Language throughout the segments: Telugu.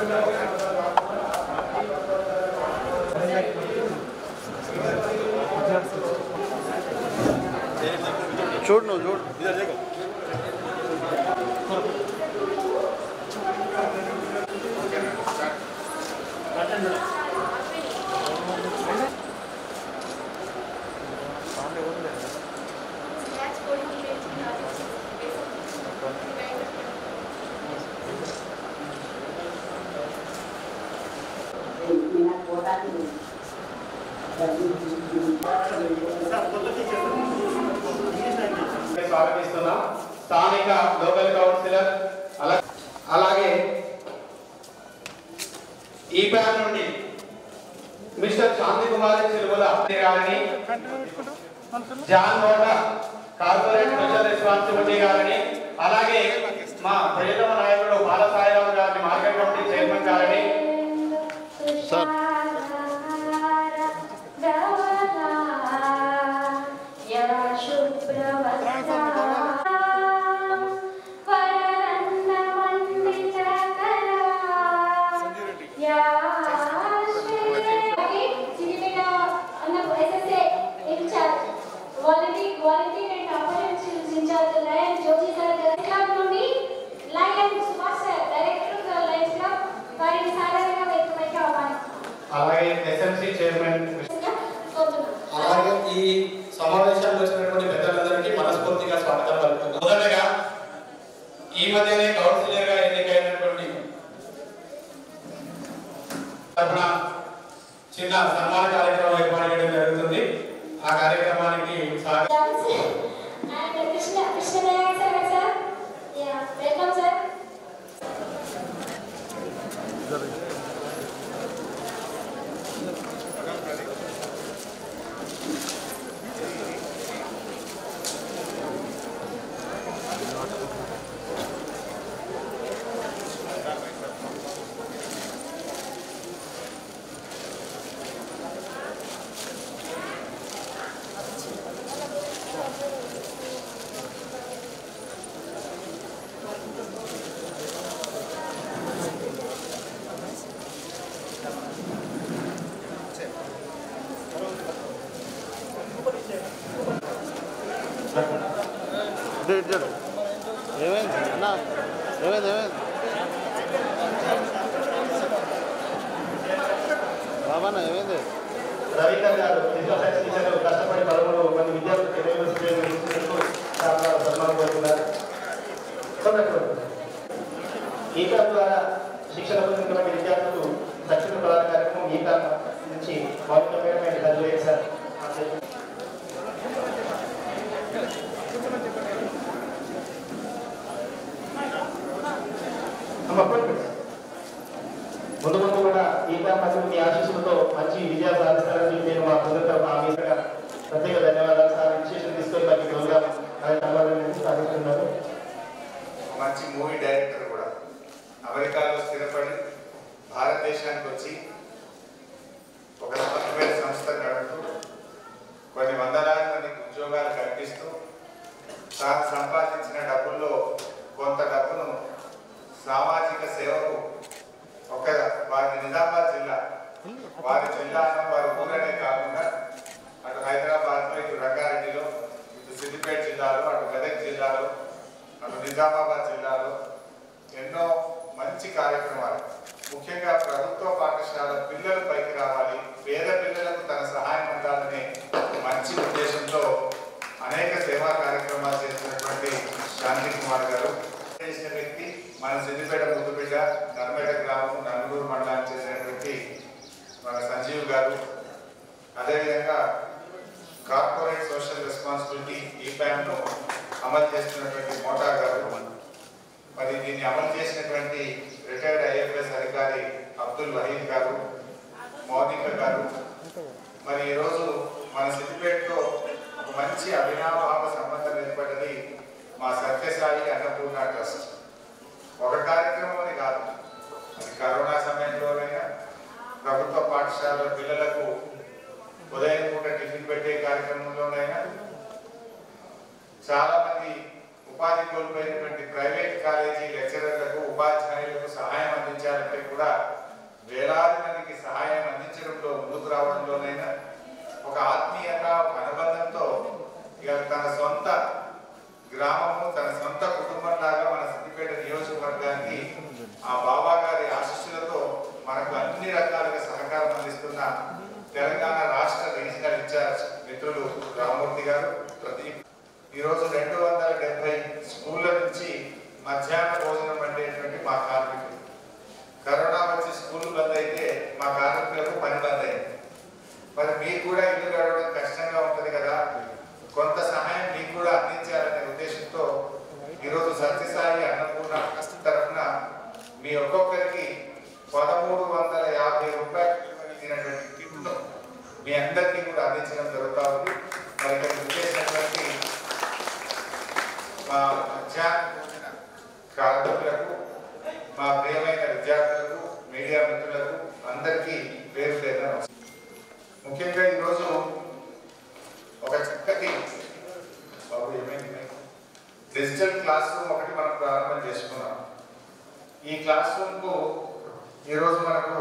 చూడు నువ్వు చూడు స్వాగతిస్తున్నాం స్థానిక లోకల్ కౌన్సిలర్ అలా అలాగే ఈ ప్యాన్ నుండి మిస్టర్ శాంతి కుమారి చిలుగుల గారిని జాన్ మోట కార్పొరేట్ స్పెషల్ రెస్పాన్సిబిలిటీ గారిని అలాగే మా ప్రియతమ నాయకుడు బాలసాయిరావు గారిని మార్కెట్ కమిటీ చైర్మన్ గారిని sir Quality, quality and operations in charge of Lion Jyoti sir, club నుండి Lion Subhash sir, director of the Lions Club, వారిని సాధారణంగా వ్యక్తమైతే ఆహ్వానిస్తున్నాం. అలాగే ఎస్ఎంసి చైర్మన్ అలాగే ఈ సమావేశానికి వచ్చినటువంటి పెద్దలందరికీ మనస్ఫూర్తిగా స్వాగతం పలుకుతున్నాను మొదటగా ఈ మధ్యనే కౌన్సిలర్ గా ఎన్నికైనటువంటి తరపున చిన్న సన్మాన కార్యక్రమం ఏర్పాటు చేయడం జరుగుతుంది ఆ కార్యక్రమానికి సాగ- And Krishna, Krishna Nayak sir, sir. Yeah, welcome sir. ఇటు ఇటు ఇటు. ఏమైంది అన్న ఏమైంది ఏమైంది బాబాన్న ఏమైంది రవీందర్ గారు ఫిజికల్ సైన్స్ టీచర్ కష్టపడి పదమూడు మంది విద్యార్థులకు యూనివర్సిటీలో చాలా సన్మానం కోరుతున్నారు ఈ క్లాస్ ద్వారా శిక్షణ పొందినటువంటి విద్యార్థులు దక్షిణ ప్రధాన కార్యక్రమం ఈ క్లాస్ నుంచి మౌలికమైన చదువు సార్ అమ్మ, పడుకోండి. ముందు ముందు కూడా ఈ క్యాంపస్ మీ ఆశీస్సులతో మంచి విజయాలు సాధిస్తారని నేను మా బృందం తరఫున ఆమెగా ప్రత్యేక ధన్యవాదాలు సార్ ఇనిషియేషన్ తీసుకొని మనకి ప్రోగ్రామ్ కార్యక్రమాలను సాధిస్తున్నారు మంచి మూవీ డైరెక్టర్ కూడా అమెరికాలో స్థిరపడి భారతదేశానికి వచ్చి ఒక సాఫ్ట్వేర్ సంస్థ నడుపుతూ కొన్ని వందలాది మందికి ఉద్యోగాలు కల్పిస్తూ తాను సంపాదించిన డబ్బుల్లో కొంత డబ్బును సామాజిక సేవకు ఒక వారి నిజామాబాద్ జిల్లా వారి జిల్లా వారి ఊరనే కాకుండా అటు హైదరాబాద్లో ఇటు రంగారెడ్డిలో ఇటు సిద్దిపేట జిల్లాలో అటు మెదక్ జిల్లాలో అటు నిజామాబాద్ జిల్లాలో ఎన్నో మంచి కార్యక్రమాలు ముఖ్యంగా ప్రభుత్వ పాఠశాల పిల్లలు పైకి రావాలి పేద పిల్లలకు తన సహాయం అందాలనే మంచి ఉద్దేశంతో అనేక సేవా కార్యక్రమాలు చేస్తున్నటువంటి శాంతి కుమార్ గారు చేసిన వ్యక్తి మన సిద్దిపేట ముద్దుబిడ్డ నర్మేట గ్రామం నలుగురు మండలానికి చెందినటువంటి మన సంజీవ్ గారు అదేవిధంగా కార్పొరేట్ సోషల్ రెస్పాన్సిబిలిటీ ఈ ప్యాన్ను అమలు చేస్తున్నటువంటి మోటా గారు మరి దీన్ని అమలు చేసినటువంటి రిటైర్డ్ ఐఎఫ్ఎస్ అధికారి అబ్దుల్ వహీద్ గారు మౌనిక గారు మరి ఈరోజు మన సిద్దిపేటలో ఒక మంచి అవినాభావ సంబంధం ఏర్పడ్డది మా సత్యసాయి అన్నపూర్ణ ట్రస్ట్ ఒక కార్యక్రమం అని కాదు అది కరోనా సమయంలోనైనా ప్రభుత్వ పాఠశాల పిల్లలకు ఉదయం పూట టిఫిన్ పెట్టే కార్యక్రమంలోనైనా చాలా మంది ఉపాధి కోల్పోయినటువంటి ప్రైవేట్ కాలేజీ లెక్చరర్లకు ఉపాధ్యాయులకు సహాయం అందించాలంటే కూడా గ్రామము తన సొంత కుటుంబంలాగా మన సిద్దిపేట నియోజకవర్గానికి ఆ బాబా గారి ఆశీస్సులతో మనకు అన్ని రకాలుగా సహకారం అందిస్తున్న తెలంగాణ రాష్ట్ర రీజనల్ ఇన్ఛార్జ్ మిత్రులు రామూర్తి గారు ప్రదీప్ ఈరోజు రెండు వందల డెబ్బై స్కూళ్ళ నుంచి మధ్యాహ్న భోజనం వండేటువంటి మా కార్మికులు కరోనా వచ్చి స్కూల్ బంద్ అయితే మా కార్మికులకు పని బంద్ అయింది మరి మీకు కూడా ఇల్లు గడవడం కష్టంగా ఉంటుంది కదా కొంత సహాయం మీకు కూడా అందించాలనే ఉద్దేశంతో ఈరోజు సత్యసాయి అన్నపూర్ణ ట్రస్ట్ తరఫున మీ ఒక్కొక్కరికి పదమూడు వందల యాభై రూపాయలు విలువైనటువంటి కిట్లు మీ అందరికీ కూడా అందించడం జరుగుతూ ఉంది మరి ఇక్కడ విచ్చేసినటువంటి మా మధ్యాహ్న భోజన కార్మికులకు మా ప్రియమైన విద్యార్థులకు మీడియా మిత్రులకు అందరికీ పేరు పేరున నమస్కారం. ముఖ్యంగా ఈరోజు ఒక చక్కటి బాబు ఏమైంది డిజిటల్ క్లాస్ రూమ్ ఒకటి మనం ప్రారంభం చేసుకున్నాం ఈ క్లాస్ రూమ్ కు ఈరోజు మనకు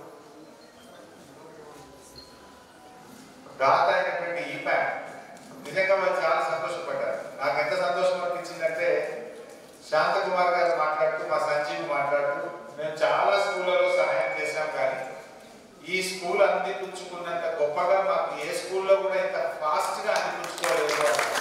దాత అయినటువంటి ఈ ప్యాన్ నిజంగా వాళ్ళు చాలా సంతోషపడ్డారు నాకు ఎంత సంతోషం అనిపించిందంటే శాంతకుమార్ గారు మాట్లాడుతూ మా సంజీవ్ మాట్లాడుతూ మేము చాలా స్కూళ్ళలో సహాయం చేశాం కానీ ఈ స్కూల్ అందిపుచ్చుకున్నంత గొప్పగా మాకు ఏ స్కూల్లో కూడా ఇంత ఫాస్ట్ గా అందిపుచ్చుకోలేదు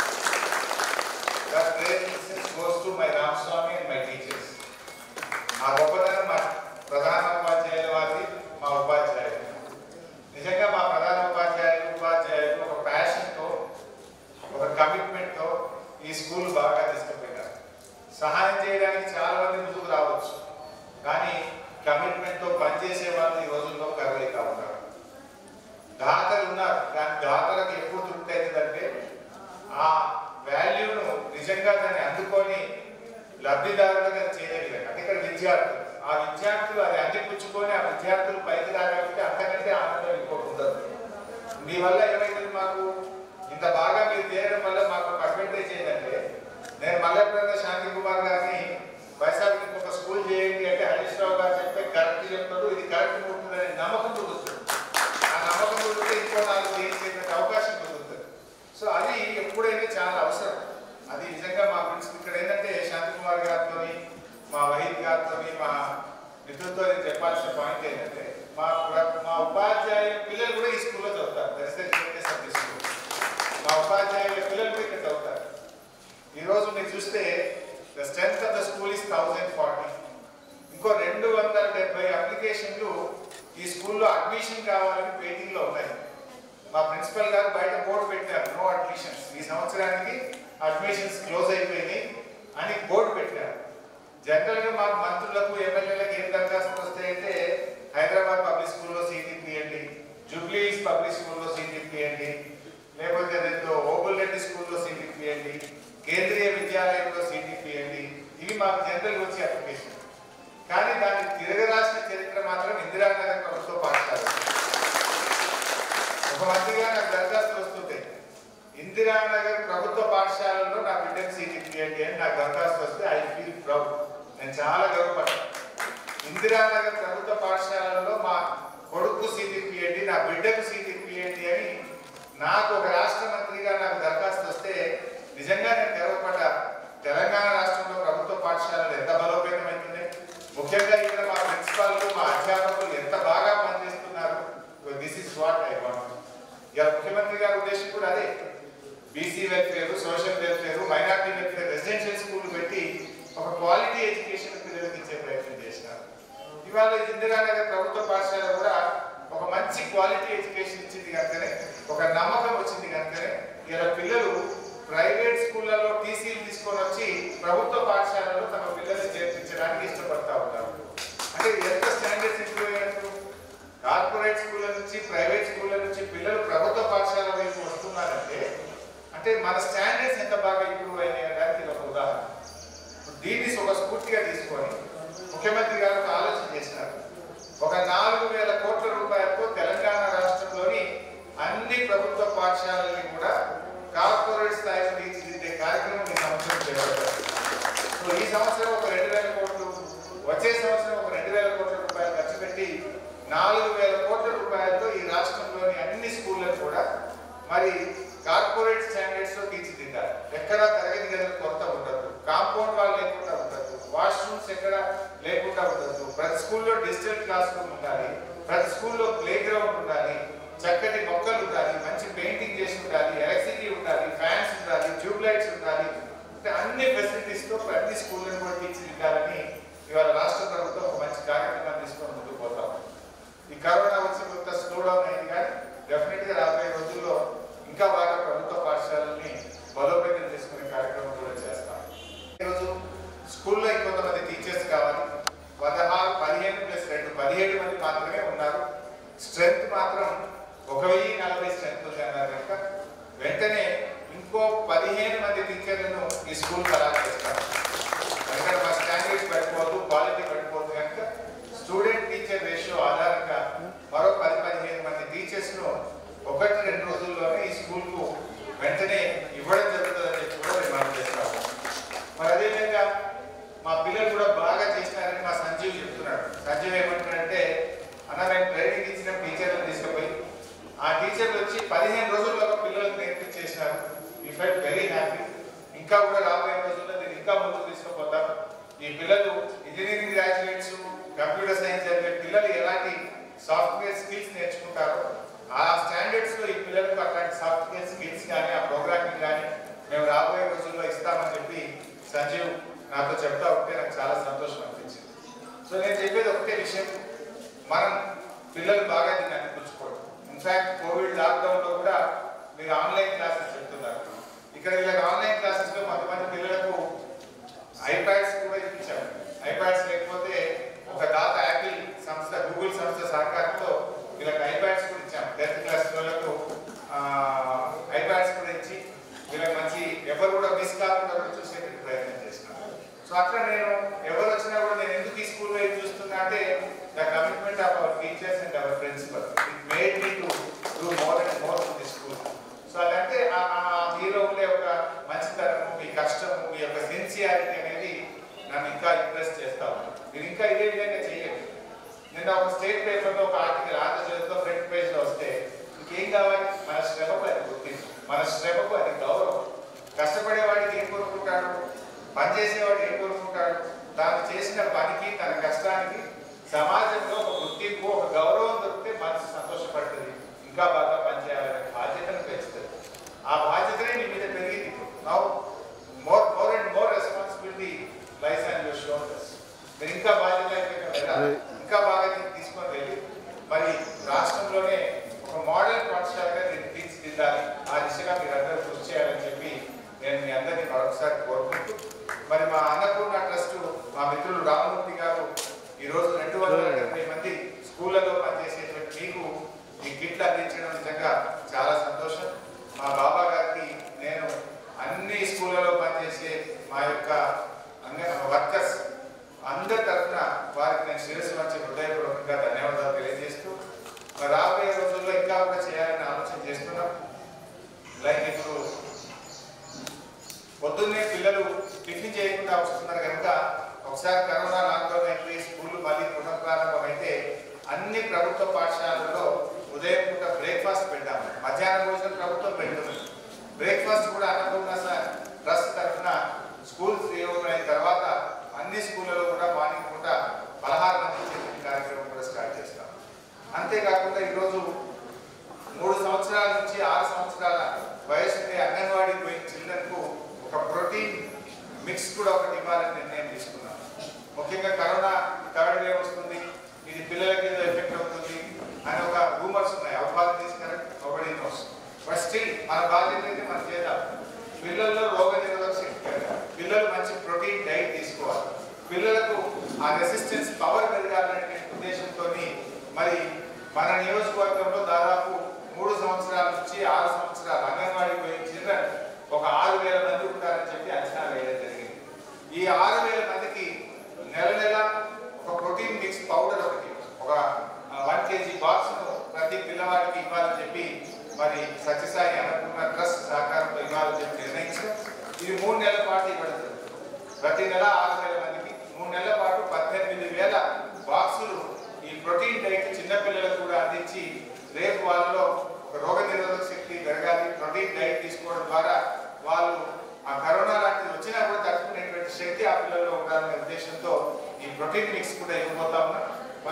goes to my Ramaswamy and my teachers ఆ గొప్పతనం మా ప్రధాన ఉపాధ్యాయుల వారి మా ఉపాధ్యాయులు నిజంగా మా ప్రధాన ఉపాధ్యాయులు ఉపాధ్యాయులు ఒక ప్యాషన్తో ఒక కమిట్మెంట్తో ఈ స్కూల్ బాగా తీసుకుపోయినారు సహాయం చేయడానికి చాలా మంది ముందుకు రావచ్చు కానీ కమిట్మెంట్తో పనిచేసే వాళ్ళు ఈ రోజుల్లో కరువైతా ఉన్నారు దాతలు ఉన్నారు కానీ దాతలకు ఎప్పుడు తృప్తి అవుతుందంటే ఆ వాల్యూను నిజంగా దాన్ని అందుకొని లబ్ధిదారులుగా చేయగలిగారు అంటే ఇక్కడ విద్యార్థులు ఆ విద్యార్థులు అది అందిపుచ్చుకొని ఆ విద్యార్థులు పైకి రాగలిగితే అంతకంటే ఆనందం ఇంకోటి ఉండదు మీ వల్ల ఏమైంది మాకు ఇంత బాగా మీరు చేయడం వల్ల మాకు ఒక అడ్వాంటేజ్ ఏంటంటే నేను మళ్ళీ ఎప్పుడైనా శాంతి కుమార్ గారిని వైశాఖకి ఇంకొక స్కూల్ చేయండి అంటే హరీష్ రావు గారు చెప్తే కరెక్ట్ చెప్తాడు ఇది కరెక్ట్ ఉంటుందనే నమ్మకం కుదురుతుంది ఆ నమ్మకం కుదిరితే ఇంకో నాలుగు చేసేటువంటి అవకాశం కుదురుతుంది సో అది ఎప్పుడైనా చాలా అవసరం అది నిజంగా మా ప్రిన్సిపల్ ఇక్కడ ఏంటంటే శాంతి కుమార్ గారితో మా వహీద్ గారితో మా మిత్రులతో నేను చెప్పాల్సిన పాయింట్ ఏంటంటే మా ప్ర- మా ఉపాధ్యాయుల పిల్లలు కూడా ఈ స్కూల్లో చదువుతారు దరిద్ర స్కూల్ మా ఉపాధ్యాయుల పిల్లలు కూడా ఇక్కడ చదువుతారు ఈరోజు మీరు చూస్తే the strength of the school is thousand forty ఇంకో రెండు వందల డెబ్బై అప్లికేషన్లు ఈ స్కూల్లో అడ్మిషన్ కావాలని వెయిటింగ్ లో ఉన్నాయి మా ప్రిన్సిపల్ గారు బయట బోర్డు పెట్టారు నో అడ్మిషన్స్ ఈ సంవత్సరానికి అడ్మిషన్స్ క్లోజ్ అయిపోయినాయి అని బోర్డు పెట్టారు జనరల్ గా మా మంత్రులకు ఎమ్మెల్యేలకు ఏం దరఖాస్తులు వస్తాయంటే హైదరాబాద్ పబ్లిక్ స్కూల్లో సీట్ ఇప్పియండి జూబ్లీ పబ్లిక్ స్కూల్లో సీట్ ఇప్పియండి లేకపోతే రెండు ఓబుల్ రెడ్డి స్కూల్లో సీట్ ఇప్పియండి కేంద్రీయ విద్యాలయంలో సీట్ ఇప్పియండి ఇవి మాకు జనరల్ వచ్చే అప్లికేషన్ కానీ దాన్ని తిరగరాసిన చరిత్ర మాత్రం ఇందిరానగర్ ప్రభుత్వ పాఠశాల ఒక మంత్రిగా నాకు దరఖాస్తు వస్తుంటాయి ఇందిరానగర్ ప్రభుత్వ పాఠశాలలో నా బిడ్డకు సీట్ ఇప్పియండి అని నాకు దరఖాస్తు వస్తే ఐ ఫీల్ ప్రౌడ్ నేను చాలా గర్వపడ్డాను ఇందిరానగర్ ప్రభుత్వ పాఠశాలలో మా కొడుకు సీట్ ఇప్పియండి నా బిడ్డకు సీట్ ఇప్పియండి అని నాకు ఒక రాష్ట్ర మంత్రిగా నాకు దరఖాస్తు వస్తే నిజంగా నేను గర్వపడ్డా తెలంగాణ రాష్ట్రంలో ప్రభుత్వ పాఠశాలలు ఎంత బలోపేతమవుతుంది ముఖ్యంగా ఇక్కడ మా ప్రిన్సిపాల్ మా అధ్యాపకులు ఎంత బాగా పనిచేస్తున్నారు this is what I want ఇలా ముఖ్యమంత్రి గారి ఉద్దేశం కూడా అదే BC welfare social welfare minority welfare residential school పెట్టి ఒక క్వాలిటీ ఎడ్యుకేషన్ పిల్లలకి ఇచ్చే ప్రయత్నం చేసినారు ఇవాళ ఇందిరానగర్ ప్రభుత్వ పాఠశాల కూడా ఒక మంచి క్వాలిటీ ఎడ్యుకేషన్ ఇచ్చింది కనుకనే ఒక నమ్మకం వచ్చింది కనుకనే ఇలా పిల్లలు ప్రైవేట్ స్కూళ్ళలో టీసీలు తీసుకొని వచ్చి ప్రభుత్వ పాఠశాలలో తమ పిల్లల్ని చేర్పించడానికి ఇష్టపడతా ఉన్నారు అంటే ఎంత స్టాండర్డ్స్ ఇంప్రూవ్ అయినట్టు కార్పొరేట్ స్కూళ్ళ నుంచి ప్రైవేట్ స్కూళ్ళ నుంచి పిల్లలు ప్రభుత్వ పాఠశాల వైపు వస్తున్నారంటే అంటే మన స్టాండర్డ్స్ ఎంత బాగా ఇంప్రూవ్ అయినాయి అనడానికి ఇది ఒక ఉదాహరణ దీన్ని ఒక స్ఫూర్తిగా తీసుకొని ముఖ్యమంత్రి గారు ఒక ఆలోచన చేసినారు ఒక నాలుగు వేల కోట్ల రూపాయలతో తెలంగాణ రాష్ట్రంలోని అన్ని ప్రభుత్వ పాఠశాలల్ని కూడా కార్పొరేట్ స్థాయిలో తీర్చిదిద్దే కార్యక్రమం ఈ సంవత్సరం చేపట్టారు సో ఈ సంవత్సరం ఒక రెండు వేల కోట్లు వచ్చే సంవత్సరం ఒక రెండు వేల కోట్ల రూపాయలు ఖర్చు పెట్టి నాలుగు వేల కోట్ల రూపాయలతో ఈ రాష్ట్రంలోని అన్ని స్కూళ్ళను కూడా మరి కార్పొరేట్ స్టాండర్డ్స్ లో తీర్చిదిద్దారు ఎక్కడా తరగతి గదులు కొరత స్కూల్లో డిజిటల్ క్లాస్ రూమ్ ఉండాలి ప్రతి స్కూల్లో ప్లే గ్రౌండ్ ఉండాలి చక్కటి మొక్కలు ఉండాలి మంచి పెయింటింగ్ చేసి ఉండాలి ఎలక్ట్రిసిటీ ఉండాలి ఫ్యాన్స్ ఉండాలి ట్యూబ్ లైట్స్ ఉండాలి అంటే అన్ని ఫెసిలిటీస్ తో ప్రతి స్కూల్లో కూడా తీర్చిదిద్దాలని ఇవాళ రాష్ట్ర ప్రభుత్వం ఒక మంచి కార్యక్రమం తీసుకొని ముందుకు పోతాం ఈ కరోనా వచ్చి కొంత స్లో డౌన్ అయింది కానీ డెఫినెట్ గా రాబోయే రోజుల్లో ఇంకా బాగా ప్రభుత్వ పాఠశాలల్ని బలోపేతం చేసుకునే కార్యక్రమం కూడా చేస్తాం ఈరోజు స్కూల్లో ఇంకొంతమంది టీచర్స్ కావాలి పదహారు పదిహేను ప్లస్ రెండు పదిహేడు మంది మాత్రమే ఉన్నారు స్ట్రెంత్ మాత్రం ఒక వెయ్యి నలభై స్ట్రెంత్ ఉంది అన్నారు కనుక వెంటనే ఇంకో పదిహేను మంది టీచర్లను ఈ స్కూల్ ఖరారు చేస్తారు అక్కడ మా స్టాండర్డ్స్ పడిపోదు క్వాలిటీ పడిపోదు కనుక స్టూడెంట్ టీచర్ రేషియో ఆధారంగా మరో పది పదిహేను మంది టీచర్స్ ను ఒకటి రెండు రోజుల్లోనే ఈ స్కూల్ కు వెంటనే ఇవ్వడం జరుగుతుందని చెప్పి కూడా మేము మనం చేస్తాము మరి అదేవిధంగా మా పిల్లలు కూడా బాగా చేసినారని మా సంజీవ్ చెప్తున్నాడు సంజీవ్ ఏమంటున్నాడంటే అన్న మేము ట్రైనింగ్ ఇచ్చిన టీచర్లను తీసుకుపోయి ఆ టీచర్లు వచ్చి పదిహేను రోజుల్లో పిల్లలకు నేర్పించేసినారు ఈ ఫెల్ట్ వెరీ హ్యాపీ ఇంకా కూడా రాబోయే రోజుల్లో దీన్ని ఇంకా ముందుకు తీసుకుపోతాం ఈ పిల్లలు ఇంజనీరింగ్ గ్రాడ్యుయేట్స్ కంప్యూటర్ సైన్స్ చదివే పిల్లలు ఎలాంటి సాఫ్ట్వేర్ స్కిల్స్ నేర్చుకుంటారో ఆ స్టాండర్డ్స్ లో ఈ పిల్లలకు అట్లాంటి సాఫ్ట్వేర్ స్కిల్స్ కానీ ఆ ప్రోగ్రామింగ్ కానీ మేము రాబోయే రోజుల్లో ఇస్తామని చెప్పి సంజీవ్ నాతో చెప్తా ఉంటే నాకు చాలా సంతోషం అనిపించింది సో నేను చెప్పేది ఒకటే విషయం మనం పిల్లలు బాగా దీన్ని అందిపుచ్చుకోవడం ఇన్ఫాక్ట్ కోవిడ్ లాక్డౌన్ లో కూడా మీరు ఆన్లైన్ క్లాసెస్ చెప్తున్నారు ఇక్కడ వీళ్ళకి ఆన్లైన్ క్లాసెస్ లో కొంతమంది పిల్లలకు ఐప్యాడ్స్ కూడా ఇప్పించాము ఐప్యాడ్స్ లేకపోతే ఒక దాత యాపిల్ సంస్థ గూగుల్ సంస్థ సహకారంతో వీళ్ళకి ఐప్యాడ్స్ కూడా ఇచ్చాము టెన్త్ క్లాస్ వాళ్ళకు ఐప్యాడ్స్ కూడా ఇచ్చి వీళ్ళకి మంచి ఎవరు కూడా మిస్ కాకుండా కూడా చూసేందుకు ప్రయత్నం చేస్తున్నాం సో అట్లా నేను ఎవరు వచ్చినా కూడా నేను ఎందుకు ఈ స్కూల్లో ఇది చూస్తున్నా అంటే the commitment of our teachers and our principal it made me to do more and more to the school so అదంటే ఆ- ఆ మీలో ఉండే ఒక మంచితనము మీ కష్టము మీ యొక్క సిన్సియారిటీ అనేది నన్ను ఇంకా ఇంప్రెస్ చేస్తా ఉంది మీరు ఇంకా ఇదే విధంగా చేయండి నిన్న ఒక స్టేట్ పేపర్లో ఒక ఆర్టికల్ ఆంధ్రజ్యోతిలో ఫ్రంట్ పేజ్ లో వస్తే ఇంకేం కావాలి మన శ్రమకు అది గుర్తింపు మన శ్రమకు అది గౌరవం కష్టపడేవాడికి ఏం కోరుకుంటాడు పనిచేసేవాడు ఏం కోరుకుంటాడు తాను చేసిన పనికి తన కష్టానికి సమాజంలో ఒక గుర్తింపు ఒక గౌరవం దొరికితే మనసు సంతోషపడుతుంది ఇంకా బాగా పనిచేయాలనే బాధ్యతను పెంచుతుంది ఆ బాధ్యతనే మీ మీద పెరిగింది now more more and more responsibility life and your shoulders మీరు ఇంకా బాధ్యత అయిపోయిన వెళ్ళాలి ఇంకా బాగా దీన్ని తీసుకొని వెళ్ళి మరి రాష్ట్రంలోనే ఒక మోడల్ పాఠశాలగా దీన్ని తీర్చిదిద్దాలి ఆ దిశగా మీరు అందరూ కృషి చేయాలని చెప్పి నేను మీ అందరినీ మరొకసారి కోరుకుంటూ మరి మా అన్నపూర్ణ ట్రస్ట్ మా మిత్రులు రామమూర్తి గారు ఈ రోజు రెండు వందల డెబ్బై మంది స్కూళ్ళలో పనిచేసేటువంటి మీకు ఈ కిట్లు అందించడం నిజంగా చాలా సంతోషం మా బాబా గారికి నేను అన్ని స్కూళ్ళలో పనిచేసే మా యొక్క వర్కర్స్ అందరి తరఫున వారికి నేను శిరస్సు వచ్చి హృదయపూర్వకంగా ధన్యవాదాలు తెలియజేస్తూ మరి రాబోయే రోజుల్లో ఇంకా కూడా చేయాలని ఆలోచన చేస్తున్నాం లైక్ ఇప్పుడు పొద్దున్నే పిల్లలు టిఫిన్ చేయకుండా వస్తున్నారు కనుక ఒకసారి కరోనా లాక్డౌన్ అయిపోయి స్కూళ్ళు మళ్ళీ పునఃప్రారంభం అయితే అన్ని ప్రభుత్వ పాఠశాలల్లో ఉదయం పూట బ్రేక్ఫాస్ట్ పెట్టాము మధ్యాహ్నం భోజనం ప్రభుత్వం పెడుతుంది బ్రేక్ఫాస్ట్ కూడా అన్నపూర్ణ సార్ ట్రస్ట్ తరఫున స్కూల్స్ రీఓపెన్ అయిన తర్వాత అన్ని స్కూళ్ళలో కూడా మార్నింగ్ పూట పదహారు మంది చెప్పిన కార్యక్రమం కూడా స్టార్ట్ చేస్తాం అంతేకాకుండా ఈరోజు మూడు సంవత్సరాల నుంచి ఆరు సంవత్సరాల వయసు ఉండే అంగన్వాడీకి పోయిన చిల్డ్రన్ కు ఒక ప్రోటీన్ మిక్స్ కూడా ఒకటి ఇవ్వాలని నిర్ణయం తీసుకున్నాం ముఖ్యంగా కరోనా థర్డ్ వేవ్ వస్తుంది ఇది పిల్లలకి ఏదో ఎఫెక్ట్ అవుతుంది అని ఒక రూమర్స్ ఉన్నాయి అవ్వాలి తీసుకుని ఒకటి నోస్ బట్ స్టిల్ మన బాధ్యత అయితే మనం చేద్దాం పిల్లల్లో రోగ నిరోధక శక్తి పెరగాలి. పిల్లలు మంచి ప్రోటీన్ డైట్ తీసుకోవాలి పిల్లలకు ఆ రెసిస్టెన్స్ పవర్ పెరగాలనే ఉద్దేశంతో మరి మన నియోజకవర్గంలో దాదాపు మూడు సంవత్సరాల నుంచి ఆరు సంవత్సరాలు అంగన్వాడీ పోయిన చిల్డ్రన్ ఒక ఆరు వేల మంది ఉంటారని చెప్పి అంచనా వేయడం జరిగింది ఈ ఆరు వేల మందికి నెల నెల ఒక ప్రోటీన్ మిక్స్ పౌడర్ ఒకటి ఒక వన్ కేజీ బాక్స్ ను ప్రతి పిల్లవాడికి ఇవ్వాలని చెప్పి మరి సత్యసాయి అన్నపూర్ణ ట్రస్ట్ సహకారంతో ఇవ్వాలని చెప్పి నిర్ణయించాం ఇది మూడు నెలల పాటు ఇవ్వడం జరుగుతుంది. ప్రతి నెల ఆరు వేల మందికి మూడు నెలల పాటు పద్దెనిమిది వేల బాక్సులు ఈ ప్రోటీన్ డైట్ చిన్న పిల్లలకు కూడా అందించి రేపు వాళ్ళలో ఒక రోగ నిరోధక శక్తి పెరగాలి ప్రోటీన్ డైట్ తీసుకోవడం ద్వారా వాళ్ళు ఆ కరోనా లాంటిది వచ్చినా కూడా తట్టుకునేటువంటి శక్తి ఆ పిల్లల్లో ఉండాలనే ఉద్దేశంతో ఈ ప్రోటీన్ మిక్స్ కూడా ఇవ్వబోతా ఉన్నాం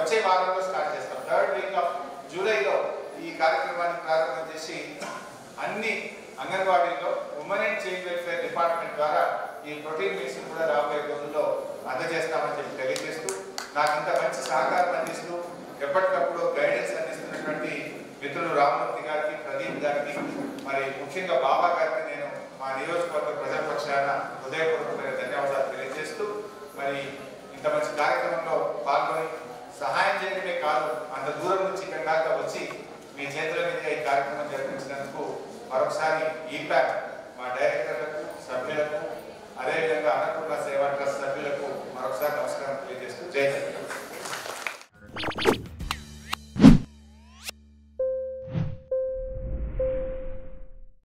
వచ్చే వారంలో స్టార్ట్ చేస్తాం థర్డ్ వీక్ ఆఫ్ జూలైలో ఈ కార్యక్రమాన్ని ప్రారంభం చేసి అన్ని అంగన్వాడీల్లో women and child welfare department ద్వారా ఈ ప్రోటీన్ మిక్స్ కూడా రాబోయే రోజుల్లో అందజేస్తామని చెప్పి తెలియజేస్తూ నాకు ఇంత మంచి సహకారం అందిస్తూ ఎప్పటికప్పుడు గైడెన్స్ అందిస్తున్నటువంటి మిత్రులు రామమూర్తి గారికి ప్రదీప్ గారికి మరి ముఖ్యంగా బాబా గారికి నేను మా నియోజకవర్గ ప్రజల పక్షాన హృదయపూర్వకమైన ధన్యవాదాలు తెలియజేస్తూ మరి ఇంత మంచి కార్యక్రమంలో పాల్గొని సహాయం చేయడమే కాదు అంత దూరం నుంచి ఇక్కడ దాకా వచ్చి మీ చేతుల మీద ఈ కార్యక్రమం జరిపించినందుకు మరొకసారి ఈ ప్యాక్ మా డైరెక్టర్